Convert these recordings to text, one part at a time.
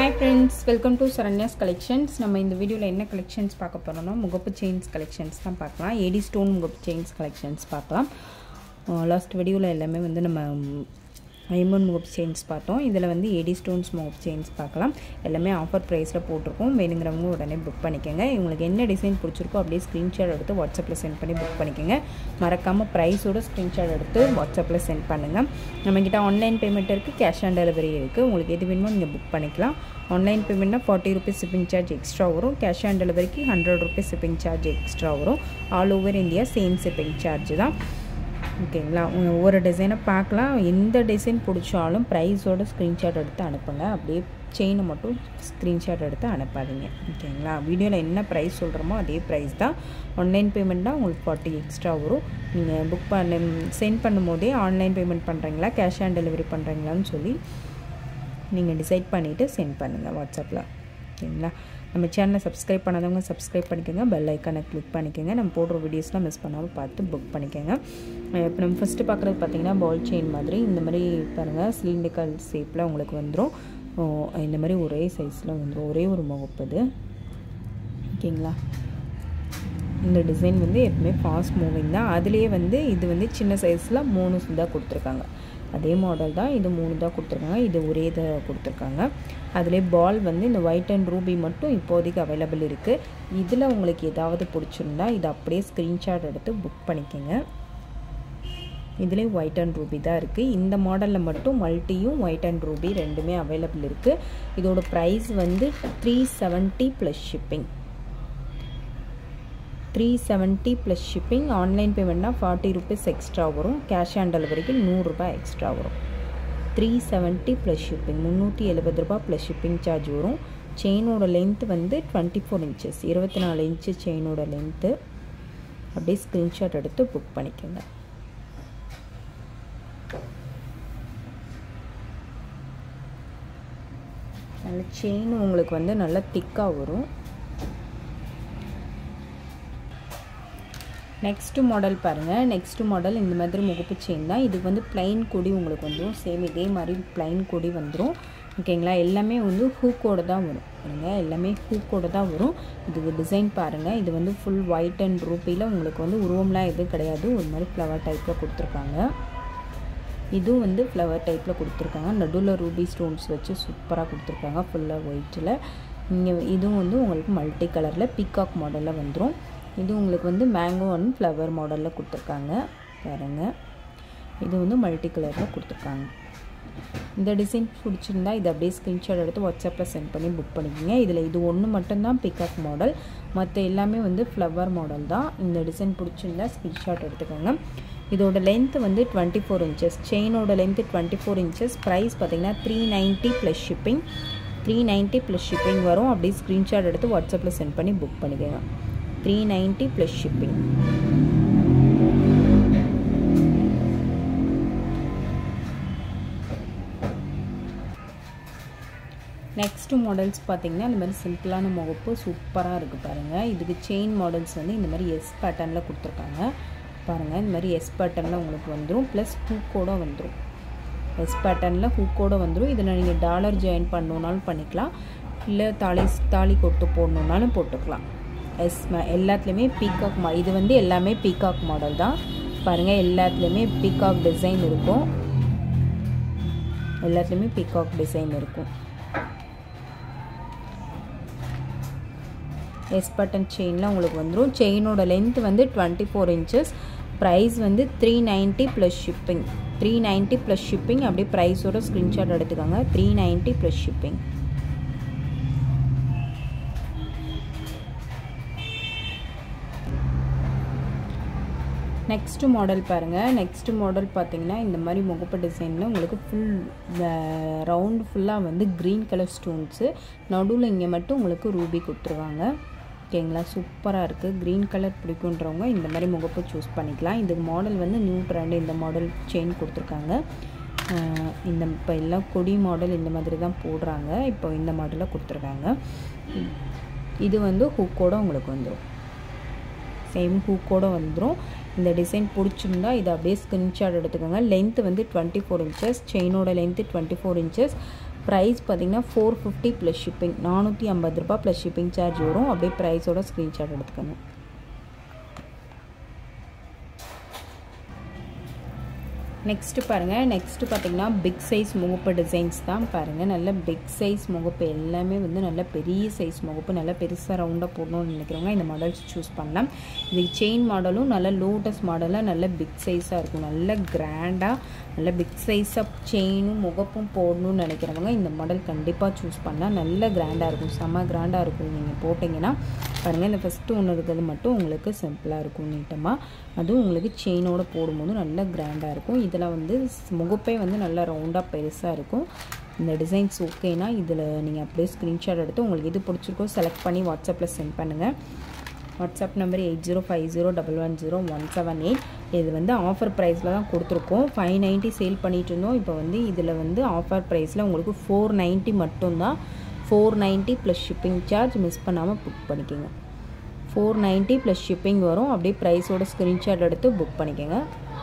hi friends welcome to Saranya's collections நம்ம இந்த வீடியோவில் என்ன கலெக்ஷன்ஸ் பார்க்க போகிறோம்னா முகப்பு செயின்ஸ் கலெக்ஷன்ஸ் தான் பார்க்கலாம் ஏடி ஸ்டோன் முகப்பு செயின்ஸ் கலெக்ஷன்ஸ் பார்க்கலாம் லாஸ்ட் வீடியோவில் எல்லாமே வந்து நம்ம ஐமன் முகப்பு செயின்ஸ் பார்த்தோம் இதில் வந்து ஏடி ஸ்டோன்ஸ் முகப்பு செயின்ஸ் பார்க்கலாம் எல்லாமே ஆஃபர் ப்ரைஸில் போட்டிருக்கோம் வேணுங்கிறவங்க உடனே புக் பண்ணிக்கோங்க உங்களுக்கு என்ன டிசைன் பிடிச்சிருக்கோ அப்படியே ஸ்க்ரீன்ஷாட் எடுத்து வாட்ஸ்அப்பில் சென்ட் பண்ணி புக் பண்ணிக்கோங்க மறக்காமல் ப்ரைஸோட ஸ்க்ரீன்ஷாட் எடுத்து வாட்ஸ்அப்பில் சென்ட் பண்ணுங்கள் நம்மக்கிட்ட ஆன்லைன் பேமெண்ட் இருக்குது கேஷ் ஆன் டெலிவரி இருக்குது உங்களுக்கு எது வேணுமோ நீங்கள் புக் பண்ணிக்கலாம் ஆன்லைன் பேமெண்ட்னா forty rupees shipping charge extra வரும் கேஷ் ஆன் டெலிவரிக்கு hundred rupees shipping charge extra வரும் all over India same shipping charge தான் ஓகேங்களா ஒவ்வொரு டிசைனை பார்க்கலாம் எந்த டிசைன் பிடிச்சாலும் ப்ரைஸோட ஸ்க்ரீன்ஷாட் எடுத்து அனுப்புங்க அப்படியே செயினை மட்டும் ஸ்க்ரீன்ஷாட் எடுத்து அனுப்பாதீங்க ஓகேங்களா வீடியோவில் என்ன ப்ரைஸ் சொல்கிறோமோ அதே ப்ரைஸ் தான் ஆன்லைன் பேமெண்ட் தான் உங்களுக்கு ஃபார்ட்டி எக்ஸ்ட்ரா வரும் நீங்கள் புக் பண்ண சென்ட் பண்ணும்போதே ஆன்லைன் பேமெண்ட் பண்ணுறீங்களா கேஷ் ஆன் டெலிவரி பண்ணுறீங்களான்னு சொல்லி நீங்கள் டிசைட் பண்ணிவிட்டு சென்ட் பண்ணுங்கள் வாட்ஸ்அப்பில் ஓகேங்களா நம்ம சேனலை சப்ஸ்கிரைப் பண்ணாதவங்க சப்ஸ்கிரைப் பண்ணிக்கோங்க பெல் ஐக்கானை கிளிக் பண்ணிக்கோங்க நம்ம போடுற வீடியோஸ்லாம் மிஸ் பண்ணாமல் பார்த்து புக் பண்ணிக்கோங்க இப்போ நம்ம ஃபஸ்ட்டு பார்க்குறது பார்த்திங்கன்னா பால் செயின் மாதிரி இந்த மாதிரி பாருங்கள் சிலிண்டிக்கல் ஷேப்பில் உங்களுக்கு வந்துடும் இந்த மாதிரி ஒரே சைஸில் வந்துடும் ஒரே ஒரு முகப்பது ஓகேங்களா இந்த டிசைன் வந்து எப்பவுமே ஃபாஸ்ட் மூவிங் தான் அதுலேயே வந்து இது வந்து சின்ன சைஸில் மூணு தான் கொடுத்துருக்காங்க அதே மாடல் தான் இது மூணு தான் கொடுத்துருக்காங்க இது ஒரே இதை கொடுத்துருக்காங்க அதிலே பால் வந்து இந்த ஒயிட் அண்ட் ரூபி மட்டும் இப்போதைக்கு அவைலபிள் இருக்குது இதில் உங்களுக்கு ஏதாவது பிடிச்சிருந்தா இதை அப்படியே ஸ்க்ரீன்ஷாட் எடுத்து புக் பண்ணிக்கோங்க இதிலே ஒயிட் அண்ட் ரூபி தான் இருக்குது இந்த மாடலில் மட்டும் மல்ட்டியும் ஒயிட் அண்ட் ரூபி ரெண்டுமே அவைலபிள் இருக்குது இதோட ப்ரைஸ் வந்து three seventy plus shipping three seventy plus shipping online பேமெண்ட்னா ஃபார்ட்டி ருபீஸ் எக்ஸ்ட்ரா வரும் கேஷ் ஆன் டெலிவரிக்கு நூறுரூபா எக்ஸ்ட்ரா வரும் த்ரீ செவன்ட்டி ப்ளஸ் ஷிப்பிங் முந்நூற்றி எழுபது ரூபா ப்ளஸ் ஷிப்பிங் சார்ஜ் வரும் செயினோட லென்த் வந்து டுவெண்ட்டி ஃபோர் இன்ச்சஸ் இருபத்தி நாலு இன்ச்சு செயினோட லென்த்து அப்படியே ஸ்க்ரீன்ஷாட் எடுத்து புக் பண்ணிக்கோங்க நல்ல செயின் உங்களுக்கு வந்து நல்லா திக்காக வரும் நெக்ஸ்ட்டு மாடல் பாருங்கள் நெக்ஸ்ட்டு மாடல் இந்த மாதிரி முகப்பு செயின் தான் இது வந்து பிளைன் கொடி உங்களுக்கு வந்துடும் சேம் இதே மாதிரி பிளைன் கொடி வந்துடும் ஓகேங்களா எல்லாமே வந்து ஹூக்கோடு தான் வரும் பாருங்கள் எல்லாமே ஹூக்கோடு தான் வரும் இதுக்கு டிசைன் பாருங்கள் இது வந்து ஃபுல் ஒயிட் அண்ட் ரூபியில் உங்களுக்கு வந்து உருவம்லாம் எதுவும் கிடையாது ஒரு மாதிரி ஃப்ளவர் டைப்பில் கொடுத்துருக்காங்க இதுவும் வந்து ஃப்ளவர் டைப்பில் கொடுத்துருக்காங்க நடுவில் ரூபி ஸ்டோன்ஸ் வச்சு சூப்பராக கொடுத்துருக்காங்க ஃபுல்லாக ஒயிட்டில் இங்கே இதுவும் வந்து உங்களுக்கு மல்டி கலரில் பீகாக் மாடலில் வந்துடும் இது உங்களுக்கு வந்து மேங்கோ அண்ட் ஃப்ளவர் மாடலில் கொடுத்துருக்காங்க பாருங்கள் இது வந்து மல்டி கலரில் கொடுத்துருக்காங்க இந்த டிசைன் பிடிச்சிருந்தா இதை அப்படியே ஸ்க்ரீன்ஷாட் எடுத்து வாட்ஸ்அப்பில் சென்ட் பண்ணி புக் பண்ணிக்கோங்க இதில் இது ஒன்று மட்டும்தான் பிக்காக் மாடல் மற்ற எல்லாமே வந்து ஃப்ளவர் மாடல் தான் இந்த டிசைன் பிடிச்சிருந்தா ஸ்க்ரீன்ஷாட் எடுத்துக்கோங்க இதோட லென்த்து வந்து டுவெண்ட்டி ஃபோர் இன்ச்சஸ் செயினோட length twenty four inches price பார்த்திங்கன்னா three ninety plus shipping three ninety plus shipping வரும் அப்படியே ஸ்க்ரீன்ஷாட் எடுத்து வாட்ஸ்அப்பில் சென்ட் பண்ணி புக் பண்ணிக்கோங்க three ninety plus shipping next models பார்த்திங்கன்னா இந்த மாதிரி சிம்பிளான முகப்பு சூப்பராக இருக்குது பாருங்கள் இதுக்கு செயின் மாடல்ஸ் வந்து இந்த மாதிரி எஸ் பேட்டர்னில் கொடுத்துருக்காங்க பாருங்கள் இந்த மாதிரி எஸ் பேட்டர்னில் உங்களுக்கு வந்துடும் ப்ளஸ் ஹூக்கோட வந்துடும் எஸ் பேட்டர்னில் ஹூக்கோட வந்துடும் இதில் நீங்கள் டாலர் ஜாயின் பண்ணணுன்னாலும் பண்ணிக்கலாம் இல்லை தாலி தாலி கொட்டு போடணுன்னாலும் போட்டுக்கலாம் எஸ் எல்லாத்துலேயுமே பீகாக் மா இது வந்து எல்லாமே பீகாக் மாடல் தான் பாருங்கள் எல்லாத்துலேயுமே பீகாக் டிசைன் இருக்கும் எல்லாத்துலேயுமே பீகாக் டிசைன் இருக்கும் எஸ் பட்டன் செயினில் உங்களுக்கு வந்துடும் செயினோட லென்த் வந்து டுவெண்ட்டி ஃபோர் இன்ச்சஸ் ப்ரைஸ் வந்து three ninety plus shipping three ninety plus shipping அப்படியே ப்ரைஸோட ஸ்க்ரீன்ஷாட் எடுத்துக்கோங்க three ninety plus shipping next model பாருங்கள் நெக்ஸ்ட்டு மாடல் பார்த்தீங்கன்னா இந்த மாதிரி முகப்பு டிசைனில் உங்களுக்கு ஃபுல் ரவுண்டு ஃபுல்லாக வந்து க்ரீன் கலர் ஸ்டோன்ஸு நடுவில் இங்கே மட்டும் உங்களுக்கு ரூபி கொடுத்துருவாங்க ஓகேங்களா சூப்பராக இருக்குது க்ரீன் கலர் பிடிக்குன்றவங்க இந்த மாதிரி முகப்பு சூஸ் பண்ணிக்கலாம் இதுக்கு மாடல் வந்து நியூ ட்ரெண்ட் இந்த மாடல் செயின் கொடுத்துருக்காங்க இந்த இப்போ எல்லாம் கொடி மாடல் இந்த மாதிரி தான் போடுறாங்க இப்போ இந்த மாடலில் கொடுத்துருக்காங்க இது வந்து ஹூக்கோட உங்களுக்கு வந்துடும் சேம் ஹூக்கோட வந்துடும் இந்த டிசைன் பிடிச்சிருந்தா இதை அப்படியே ஸ்க்ரீன்ஷாட் எடுத்துக்கோங்க லென்த்து வந்து டுவெண்ட்டி ஃபோர் இன்ச்சஸ் செயினோட length twenty four inches price பார்த்தீங்கன்னா ஃபோர் ஃபிஃப்டி ப்ளஸ் ஷிப்பிங் நானூற்றி ஐம்பது ரூபா ப்ளஸ் ஷிப்பிங் சார்ஜ் வரும் அப்படியே ப்ரைஸோட ஸ்க்ரீன்ஷாட் எடுத்துக்கணும் நெக்ஸ்ட்டு பாருங்கள் நெக்ஸ்ட்டு பார்த்தீங்கன்னா பிக் சைஸ் முகப்பு டிசைன்ஸ் தான் பாருங்கள் நல்ல பிக் சைஸ் முகப்பு எல்லாமே வந்து நல்ல பெரிய சைஸ் முகப்பு நல்லா பெருசாக ரவுண்டாக போடணும்னு நினைக்கிறவங்க இந்த மாடல்ஸ் சூஸ் பண்ணலாம் இதுக்கு செயின் மாடலும் நல்ல லோட்டஸ் மாடலாக நல்ல பிக் சைஸாக இருக்கும் நல்ல கிராண்டாக நல்ல பிக் சைஸாக செயினும் முகப்பும் போடணும்னு நினைக்கிறவங்க இந்த மாடல் கண்டிப்பாக சூஸ் பண்ணலாம் நல்ல கிராண்டாக இருக்கும் செம்ம கிராண்டாக இருக்கும் நீங்கள் போட்டிங்கன்னா பாருங்கள் இந்த ஃபஸ்ட்டு ஒன்று இருக்கிறது மட்டும் உங்களுக்கு சிம்பிளாக இருக்கும் நீட்டமாக அதுவும் உங்களுக்கு செயினோட போடும்போது நல்ல கிராண்டாக இருக்கும் இதில் வந்து முகப்பே வந்து நல்லா ரவுண்டாக பெருசாக இருக்கும் இந்த டிசைன்ஸ் ஓகேனா இதில் நீங்கள் அப்படியே ஸ்க்ரீன்ஷாட் எடுத்து உங்களுக்கு எது பிடிச்சிருக்கோ செலக்ட் பண்ணி வாட்ஸ்அப்பில் சென்ட் பண்ணுங்கள் WhatsApp number eight zero five zero double one zero one seven eight இது வந்து ஆஃபர் ப்ரைஸில் தான் கொடுத்துருக்கோம் ஃபைவ் நைன்ட்டி சேல் பண்ணிகிட்டு இருந்தோம் இப்போ வந்து இதில் வந்து ஆஃபர் ப்ரைஸில் உங்களுக்கு ஃபோர் நைன்ட்டி மட்டும்தான் four ninety plus shipping charge miss பண்ணாமல் புக் பண்ணிக்கோங்க ஃபோர் நைன்ட்டி ப்ளஸ் ஷிப்பிங் வரும் அப்படியே ப்ரைஸோட ஸ்க்ரீன்ஷாட் எடுத்து புக் பண்ணிக்கோங்க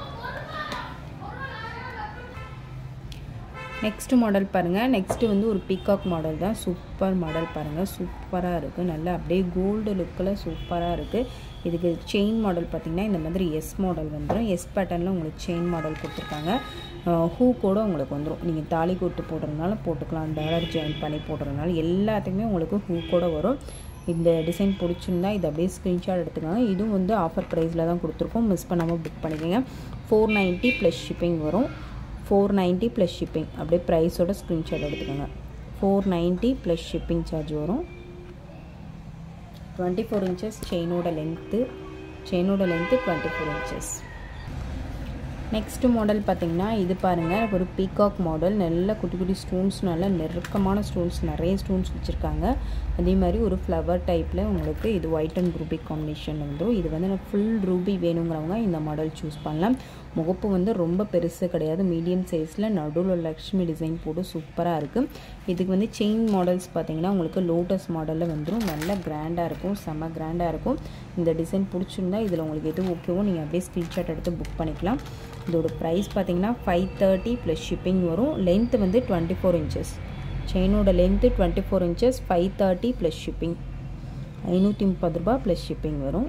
நெக்ஸ்ட் மாடல் பாருங்கள் நெக்ஸ்ட்டு வந்து ஒரு பீகாக் மாடல் தான் சூப்பர் மாடல் பாருங்கள் சூப்பராக இருக்குது நல்லா அப்படியே கோல்டு லுக்கில் சூப்பராக இருக்குது இதுக்கு செயின் மாடல் பார்த்திங்கன்னா இந்த மாதிரி எஸ் மாடல் வந்துடும் எஸ் பேட்டர்னில் உங்களுக்கு செயின் மாடல் கொடுத்துருக்காங்க ஹூ கூட உங்களுக்கு வந்துடும் நீங்கள் தாலி கொட்டு போடுறதுனால போட்டுக்கலாம் டாலர் ஜாயின் பண்ணி போடுறதுனால எல்லாத்துக்குமே உங்களுக்கு ஹூ கூட வரும் இந்த டிசைன் பிடிச்சிருந்தா இது அப்படியே ஸ்க்ரீன்ஷாட் எடுத்துக்கோங்க இதுவும் வந்து ஆஃபர் ப்ரைஸில் தான் கொடுத்துருக்கோம் மிஸ் பண்ணாமல் புக் பண்ணிக்கோங்க ஃபோர் நைன்ட்டி ப்ளஸ் ஷிப்பிங் வரும் ஃபோர் நைன்ட்டி ப்ளஸ் ஷிப்பிங் அப்படியே ப்ரைஸோட ஸ்க்ரீன்ஷாட் எடுத்துக்கோங்க four ninety plus shipping charge வரும் டுவெண்ட்டி ஃபோர் இன்ச்சஸ் செயினோட லென்த்து செயினோட length twenty four inches next model பார்த்திங்கன்னா இது பாருங்கள் ஒரு பீகாக் மாடல் நல்ல குட்டி குட்டி ஸ்டோன்ஸ் நல்ல நெருக்கமான ஸ்டோன்ஸ் நிறைய ஸ்டோன்ஸ் வச்சுருக்காங்க அதே மாதிரி ஒரு ஃப்ளவர் டைப்பில் உங்களுக்கு இது ஒயிட் அண்ட் ரூபி காம்பினேஷன் வந்துடும் இது வந்து ஃபுல் ரூபி வேணுங்கிறவங்க இந்த மாடல் சூஸ் பண்ணலாம் முகப்பு வந்து ரொம்ப பெருசு கிடையாது மீடியம் சைஸில் நடுவில் லக்ஷ்மி டிசைன் போட்டு சூப்பராக இருக்குது இதுக்கு வந்து செயின் மாடல்ஸ் பார்த்திங்கன்னா உங்களுக்கு லோட்டஸ் மாடலில் வந்துடும் நல்ல கிராண்டாக இருக்கும் செம்ம கிராண்டாக இருக்கும் இந்த டிசைன் பிடிச்சிருந்தா இதில் உங்களுக்கு எது ஓகேவோ நீங்கள் அப்படியே ஸ்க்ரீன்ஷாட் எடுத்து புக் பண்ணிக்கலாம் இதோட ப்ரைஸ் பார்த்தீங்கன்னா ஃபைவ் தேர்ட்டி ப்ளஸ் ஷிப்பிங் வரும் லென்த் வந்து டுவெண்ட்டி ஃபோர் இன்ச்சஸ் செயினோட length twenty four inches five thirty plus shipping ஐநூற்றி முப்பது ரூபா ப்ளஸ் ஷிப்பிங் வரும்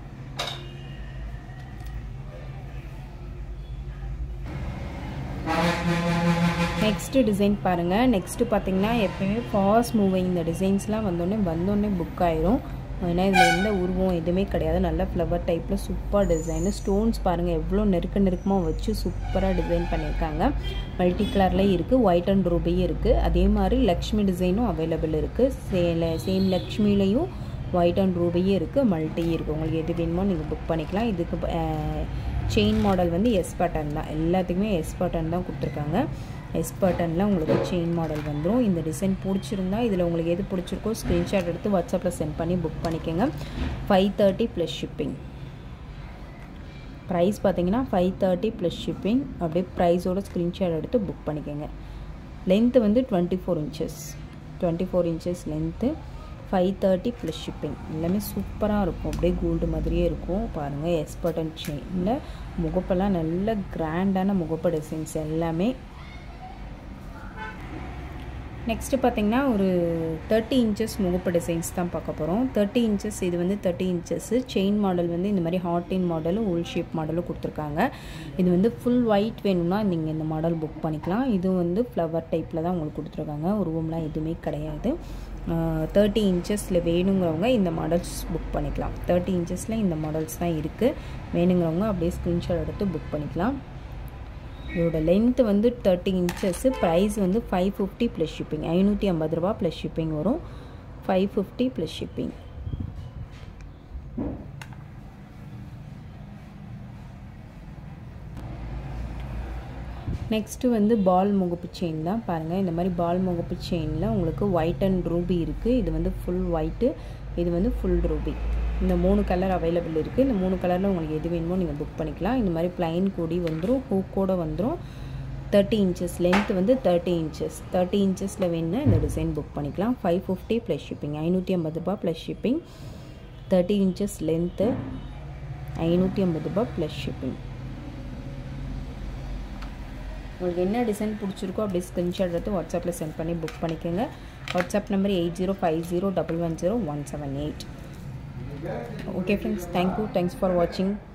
நெக்ஸ்ட்டு டிசைன் பாருங்கள் நெக்ஸ்ட்டு பார்த்தீங்கன்னா எப்பயுமே ஃபாஸ்ட் மூவிங் இந்த டிசைன்ஸ்லாம் வந்தோடனே வந்தோடனே புக் ஆயிரும் ஏன்னா இதில் எந்த உருவம் எதுவுமே கிடையாது நல்ல ஃப்ளவர் டைப்பில் சூப்பர் டிசைனு ஸ்டோன்ஸ் பாருங்கள் எவ்வளோ நெருக்க நெருக்கமாக வச்சு சூப்பராக டிசைன் பண்ணியிருக்காங்க மல்டி கலர்லேயும் இருக்குது ஒயிட் அண்ட் ரூபியும் இருக்குது அதே மாதிரி லக்ஷ்மி டிசைனும் அவைலபிள் இருக்குது சே சேம் லக்ஷ்மிலையும் ஒயிட் அண்ட் ரூபியும் இருக்குது மல்டியும் இருக்குது உங்களுக்கு எது வேணுமோ நீங்கள் புக் பண்ணிக்கலாம் இதுக்கு செயின் மாடல் வந்து எஸ் பேட்டர்ன் தான் எல்லாத்துக்குமே எஸ் பேட்டர்ன் தான் கொடுத்துருக்காங்க எஸ் பேட்டர்னில் உங்களுக்கு செயின் மாடல் வந்துடும் இந்த டிசைன் பிடிச்சிருந்தா இதில் உங்களுக்கு எது பிடிச்சிருக்கோ ஸ்க்ரீன்ஷாட் எடுத்து வாட்ஸ்அப்பில் சென்ட் பண்ணி புக் பண்ணிக்கோங்க five thirty plus shipping price பார்த்தீங்கன்னா ஃபைவ் தேர்ட்டி ப்ளஸ் ஷிப்பிங் அப்படியே ப்ரைஸோட ஸ்க்ரீன்ஷாட் எடுத்து புக் பண்ணிக்கோங்க லென்த்து வந்து twenty four inches twenty four inches length five thirty plus shipping எல்லாமே சூப்பராக இருக்கும் அப்படியே கோல்டு மாதிரியே இருக்கும் பாருங்கள் எக்ஸ்பர்டன் செயினில் முகப்பெல்லாம் நல்ல கிராண்டான முகப்பு டிசைன்ஸ் எல்லாமே நெக்ஸ்ட்டு பார்த்திங்கன்னா ஒரு தேர்ட்டி இன்ச்சஸ் முகப்பு டிசைன்ஸ் தான் பார்க்க போகிறோம் தேர்ட்டி இன்ச்சஸ் இது வந்து தேர்ட்டி இன்ச்சஸ்ஸு செயின் மாடல் வந்து இந்த மாதிரி ஹார்டின் மாடலும் உள் ஷேப் மாடலும் கொடுத்துருக்காங்க இது வந்து ஃபுல் ஒயிட் வேணும்னா நீங்கள் இந்த மாடல் புக் பண்ணிக்கலாம் இது வந்து ஃப்ளவர் டைப்பில் தான் உங்களுக்கு கொடுத்துருக்காங்க உருவம்லாம் எதுவுமே கிடையாது தேர்ட்டி இன்ச்சஸில் வேணுங்கிறவங்க இந்த மாடல்ஸ் புக் பண்ணிக்கலாம் தேர்ட்டி இன்ச்சஸில் இந்த மாடல்ஸ் தான் இருக்குது வேணுங்கிறவங்க அப்படியே ஸ்க்ரீன்ஷாட் எடுத்து புக் பண்ணிக்கலாம் இதோட லென்த்து வந்து தேர்ட்டி இன்ச்சஸ்ஸு ப்ரைஸ் வந்து ஃபைவ் ஃபிஃப்டி ப்ளஸ் ஷிப்பிங் ஐநூற்றி ஐம்பது ரூபா ப்ளஸ் ஷிப்பிங் வரும் five fifty plus shipping next வந்து பால் முகப்பு செயின் தான் பாருங்கள் இந்த மாதிரி பால் முகப்பு செயினில் உங்களுக்கு ஒயிட் அண்ட் ரூபி இருக்குது இது வந்து ஃபுல் ஒயிட்டு இது வந்து ஃபுல் ரூபி இந்த மூணு கலர் அவைலபிள் இருக்குது இந்த மூணு கலரில் உங்களுக்கு எது வேணுமோ நீங்கள் புக் பண்ணிக்கலாம் இந்த மாதிரி ப்ளைன் கூடி வந்துடும் ஹூக்கோட வந்துடும் தேர்ட்டி இன்ச்சஸ் லென்த் வந்து தேர்ட்டி இன்ச்சஸ் தேர்ட்டி இன்ச்சஸில் வேணுன்னா இந்த டிசைன் புக் பண்ணிக்கலாம் ஃபைவ் ஃபிஃப்டி ப்ளஸ் ஷிப்பிங் ஐநூற்றி ஐம்பது ரூபா plus shipping thirty inches length ஐநூற்றி ஐம்பது ரூபா ப்ளஸ் ஷிப்பிங் உங்களுக்கு என்ன டிசைன் பிடிச்சிருக்கோ அப்படி ஸ்க்ரீன்ஷாட் எடுத்து வாட்ஸ்அப்பில் சென்ட் பண்ணி புக் பண்ணிக்கோங்க WhatsApp number eight zero five zero double one zero one seven eight okay friends thank you thanks for வாட்சிங்